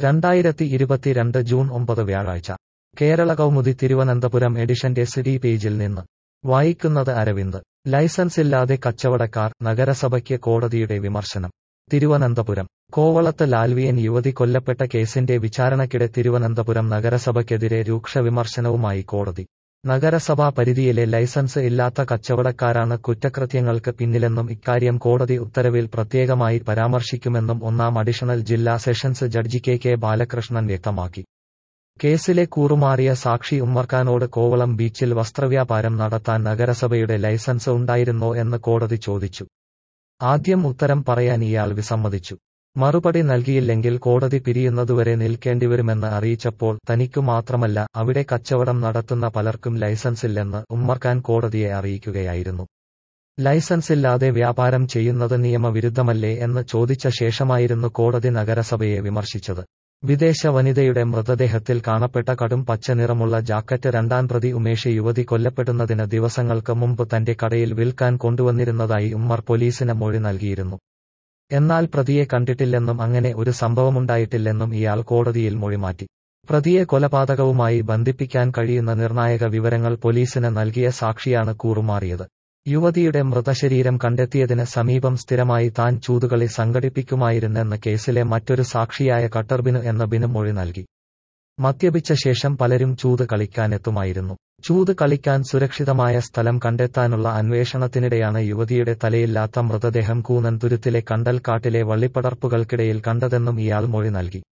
രണ്ടായിരത്തി ഇരുപത്തിരണ്ട് ജൂൺ ഒമ്പത് വ്യാഴാഴ്ച കേരള കൗമുദി തിരുവനന്തപുരം എഡിഷന്റെ സിഡി പേജിൽ നിന്ന് വായിക്കുന്നത് അരവിന്ദ് ലൈസൻസില്ലാതെ കച്ചവടക്കാർ നഗരസഭയ്ക്ക് കോടതിയുടെ വിമർശനം തിരുവനന്തപുരം കോവളത്ത് ലാൽവിയൻ യുവതി കൊല്ലപ്പെട്ട കേസിന്റെ വിചാരണയ്ക്കിടെ തിരുവനന്തപുരം നഗരസഭയ്ക്കെതിരെ രൂക്ഷ വിമർശനവുമായി കോടതി നഗരസഭാ പരിധിയിലെ ലൈസൻസ് ഇല്ലാത്ത കച്ചവടക്കാരാണ് കുറ്റകൃത്യങ്ങൾക്ക് പിന്നിലെന്നും ഇക്കാര്യം കോടതി ഉത്തരവിൽ പ്രത്യേകമായി പരാമർശിക്കുമെന്നും ഒന്നാം അഡീഷണൽ ജില്ലാ sessions judge K K Balakrishnan വ്യക്തമാക്കി കേസിലെ കൂറുമാറിയ സാക്ഷി ഉമ്മർഖാനോട് കോവളം ബീച്ചിൽ വസ്ത്രവ്യാപാരം നടത്താൻ നഗരസഭയുടെ ലൈസൻസ് ഉണ്ടായിരുന്നോ എന്ന് കോടതി ചോദിച്ചു ആദ്യം ഉത്തരം പറയാൻ ഇയാൾ വിസമ്മതിച്ചു മറുപടി നൽകിയില്ലെങ്കിൽ കോടതി പിരിയുന്നതുവരെ നിൽക്കേണ്ടിവരുമെന്ന് അറിയിച്ചപ്പോൾ തനിക്കു മാത്രമല്ല അവിടെ കച്ചവടം നടത്തുന്ന പലർക്കും ലൈസൻസില്ലെന്ന് ഉമ്മർഖാൻ കോടതിയെ അറിയിക്കുകയായിരുന്നു ലൈസൻസില്ലാതെ വ്യാപാരം ചെയ്യുന്നത് നിയമവിരുദ്ധമല്ലേ എന്ന് ചോദിച്ച ശേഷമായിരുന്നു കോടതി നഗരസഭയെ വിമർശിച്ചത് വിദേശ വനിതയുടെ മൃതദേഹത്തിൽ കാണപ്പെട്ട കടും പച്ച നിറമുള്ള ജാക്കറ്റ് രണ്ടാം പ്രതി ഉമേഷ് യുവതി കൊല്ലപ്പെടുന്നതിന് ദിവസങ്ങൾക്ക് മുമ്പ് തന്റെ കടയിൽ വിൽക്കാൻ കൊണ്ടുവന്നിരുന്നതായി ഉമ്മർ പോലീസിന് മൊഴി നൽകിയിരുന്നു എന്നാൽ പ്രതിയെ കണ്ടിട്ടില്ലെന്നും അങ്ങനെ ഒരു സംഭവമുണ്ടായിട്ടില്ലെന്നും ഇയാൾ കോടതിയിൽ മൊഴിമാറ്റി പ്രതിയെ കൊലപാതകവുമായി ബന്ധിപ്പിക്കാൻ കഴിയുന്ന നിർണായക വിവരങ്ങൾ പോലീസിന് നൽകിയ സാക്ഷിയാണ് കൂറുമാറിയത് യുവതിയുടെ മൃതശരീരം കണ്ടെത്തിയതിന് സമീപം സ്ഥിരമായി താൻ ചൂതുകളി സംഘടിപ്പിക്കുമായിരുന്നെന്ന് കേസിലെ മറ്റൊരു സാക്ഷിയായ കട്ടർബിനു എന്ന ബിനു മൊഴി നൽകി മദ്യപിച്ച ശേഷം പലരും ചൂത് കളിക്കാനെത്തുമായിരുന്നു ചൂത് കളിക്കാൻ സുരക്ഷിതമായ സ്ഥലം കണ്ടെത്താനുള്ള അന്വേഷണത്തിനിടെയാണ് യുവതിയുടെ തലയില്ലാത്ത മൃതദേഹം കൂനൻ തുരുത്തിലെ കണ്ടൽക്കാട്ടിലെ വള്ളിപ്പടർപ്പുകൾക്കിടയിൽ കണ്ടതെന്നും ഇയാൾ മൊഴി നൽകി